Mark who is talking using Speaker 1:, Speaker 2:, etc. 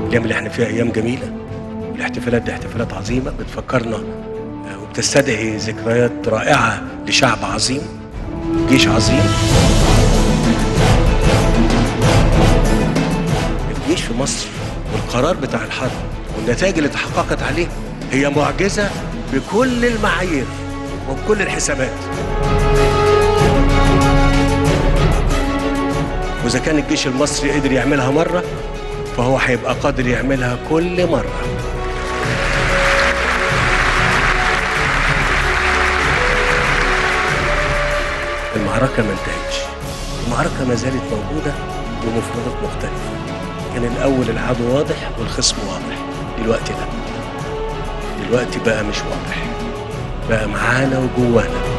Speaker 1: الايام اللي احنا فيها ايام جميله والاحتفالات دي احتفالات عظيمه بتفكرنا آه، وبتستدعي ذكريات رائعه لشعب عظيم جيش عظيم الجيش في مصر والقرار بتاع الحرب والنتائج اللي تحققت عليه هي معجزه بكل المعايير وبكل الحسابات واذا كان الجيش المصري قدر يعملها مره فهو هيبقى قادر يعملها كل مره المعركة ما انتهتش المعركة ما زالت موجودة بمفردات مختلفة كان الأول العدو واضح والخصم واضح دلوقتي لا دلوقتي بقى مش واضح بقى معانا وجوانا